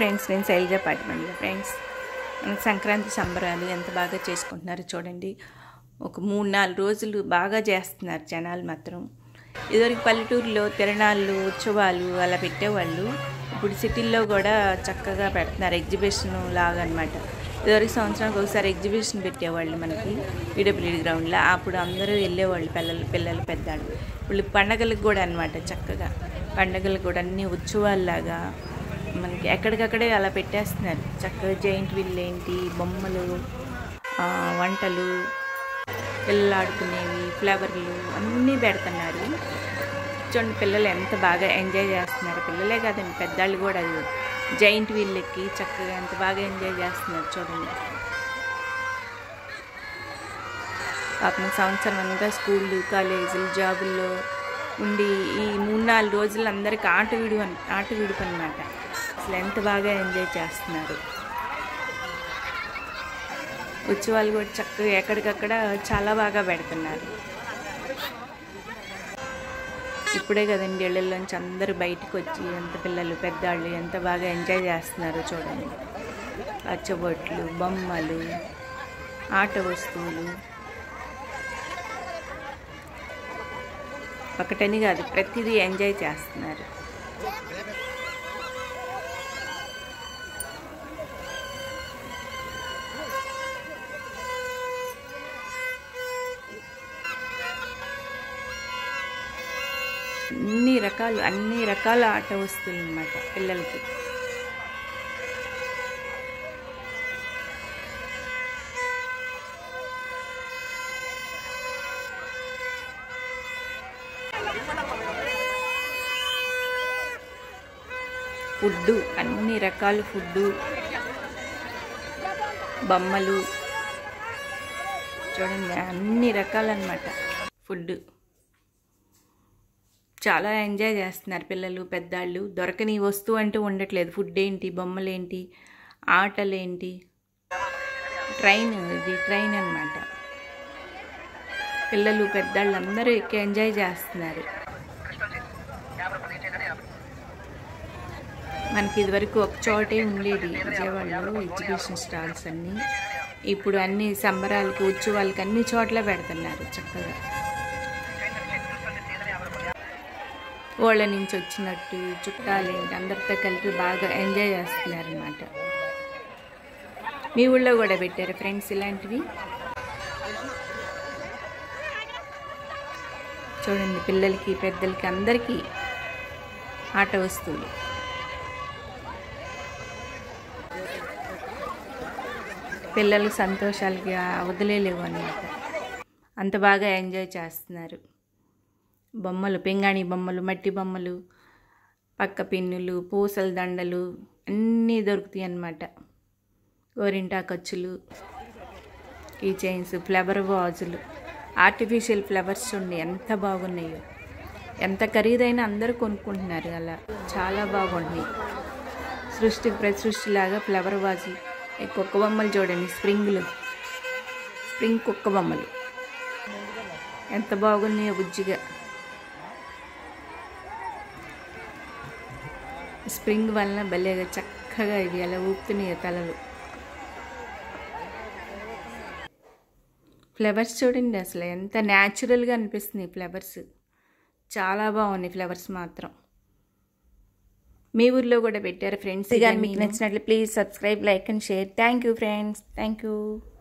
friends నేను Shailaja పాటిమండి friends మన సంక్రాంతి సంబరాలు ఎంత బాగా చేసుకుంటున్నారో చూడండి ఒక మూడు నాలుగు రోజులు బాగా చేస్తున్నారు జనాలు మాత్రం ఇదివరకు పల్లెటూరులో తిరణాలు ఉత్సవాలు అలా పెట్టేవాళ్ళు ఇప్పుడు సిటీల్లో కూడా చక్కగా పెడుతున్నారు ఎగ్జిబిషన్ లాగా అనమాట ఇదివరకు సంవత్సరానికి ఒకసారి ఎగ్జిబిషన్ పెట్టేవాళ్ళు మనకి ఈడబ్ల్యూడి గ్రౌండ్లో అప్పుడు అందరూ వెళ్ళేవాళ్ళు పిల్లలు పిల్లలు పెద్దాళ్ళు ఇప్పుడు పండగలకు కూడా అనమాట చక్కగా పండగలకు కూడా అన్ని ఉత్సవాల్లాగా మనకి ఎక్కడికక్కడే అలా పెట్టేస్తున్నారు చక్కగా జైంట్ వీల్ ఏంటి బొమ్మలు ఆ, వంటలు పిల్లలు ఆడుకునేవి ఫ్లవర్లు అన్నీ పెడుతున్నారు చూడండి పిల్లలు ఎంత బాగా ఎంజాయ్ చేస్తున్నారు పిల్లలే కాదండి పెద్దవాళ్ళు కూడా అది జైంట్ వీల్ ఎక్కి చక్కగా ఎంత బాగా ఎంజాయ్ చేస్తున్నారు చూడండి పాపం సంవత్సరం అంతా స్కూళ్ళు కాలేజీలు జాబుల్లో ఉండి ఈ మూడు నాలుగు రోజులు అందరికి ఆట విడు ఆట విడుపు అనమాట అసలు ఎంత బాగా ఎంజాయ్ చేస్తున్నారు ఉత్సవాలు కూడా చక్కగా ఎక్కడికక్కడ చాలా బాగా పెడుతున్నారు ఇప్పుడే కదండి ఇళ్ళల్లోంచి అందరూ బయటకు వచ్చి ఎంత పిల్లలు పెద్దవాళ్ళు ఎంత బాగా ఎంజాయ్ చేస్తున్నారు చూడండి పచ్చబొట్లు బొమ్మలు ఆట వస్తువులు ఒకటని కాదు ప్రతిదీ ఎంజాయ్ చేస్తున్నారు అన్ని రకాలు అన్ని రకాల ఆట వస్తువులు అన్నమాట పిల్లలకి ఫుడ్డు అన్ని రకాల ఫుడ్డు బొమ్మలు చూడండి అన్ని రకాలన్నమాట ఫుడ్ చాలా ఎంజాయ్ చేస్తున్నారు పిల్లలు పెద్దాళ్ళు దొరకని వస్తువు అంటూ ఉండట్లేదు ఫుడ్ ఏంటి బొమ్మలేంటి ఆటలేంటి ట్రైన్ ఇది ట్రైన్ అన్నమాట పిల్లలు పెద్దాళ్ళు అందరూ ఎక్కి ఎంజాయ్ చేస్తున్నారు మనకి ఇదివరకు ఒక చోటే ఉండేది విజయవాడలో ఎగ్జిబిషన్ స్టాల్స్ అన్నీ ఇప్పుడు అన్ని సంబరాలకి ఉత్సవాలకి అన్ని చోట్ల పెడుతున్నారు చక్కగా వాళ్ళ నుంచి వచ్చినట్టు చుట్టాలేంటి అందరితో కలిపి బాగా ఎంజాయ్ చేస్తున్నారు అనమాట మీ ఊళ్ళో కూడా పెట్టారు ఫ్రెండ్స్ ఇలాంటివి చూడండి పిల్లలకి పెద్దలకి అందరికీ ఆట వస్తువులు పిల్లలు సంతోషాలకి వదిలేలేవు అనమాట అంత బాగా ఎంజాయ్ చేస్తున్నారు బొమ్మలు పింగాణి బొమ్మలు మట్టి బొమ్మలు పక్క పిన్నులు పూసల దండలు అన్నీ దొరుకుతాయి అన్నమాట గోరింటాకచ్చులు కీ చైన్స్ ఫ్లవర్ వాజులు ఆర్టిఫిషియల్ ఫ్లవర్స్ చూడండి ఎంత బాగున్నాయో ఎంత ఖరీదైనా అందరూ కొనుక్కుంటున్నారు అలా చాలా బాగుంటున్నాయి సృష్టి ప్రతి సృష్టిలాగా ఫ్లవర్ వాజులు ఈ కుక్క బొమ్మలు చూడండి స్ప్రింగ్లు స్ప్రింగ్ కుక్క బొమ్మలు ఎంత బాగున్నాయో బుజ్జిగా స్ప్రింగ్ వలన భలేగా చక్కగా ఇవి అలా ఊపుతున్నాయి తలలు ఫ్లవర్స్ చూడండి అసలు ఎంత న్యాచురల్గా అనిపిస్తున్నాయి ఫ్లవర్స్ చాలా బాగున్నాయి ఫ్లవర్స్ మాత్రం మీ ఊర్లో కూడా పెట్టారు ఫ్రెండ్స్ కానీ మీకు నచ్చినట్లు please subscribe like and share thank you friends thank you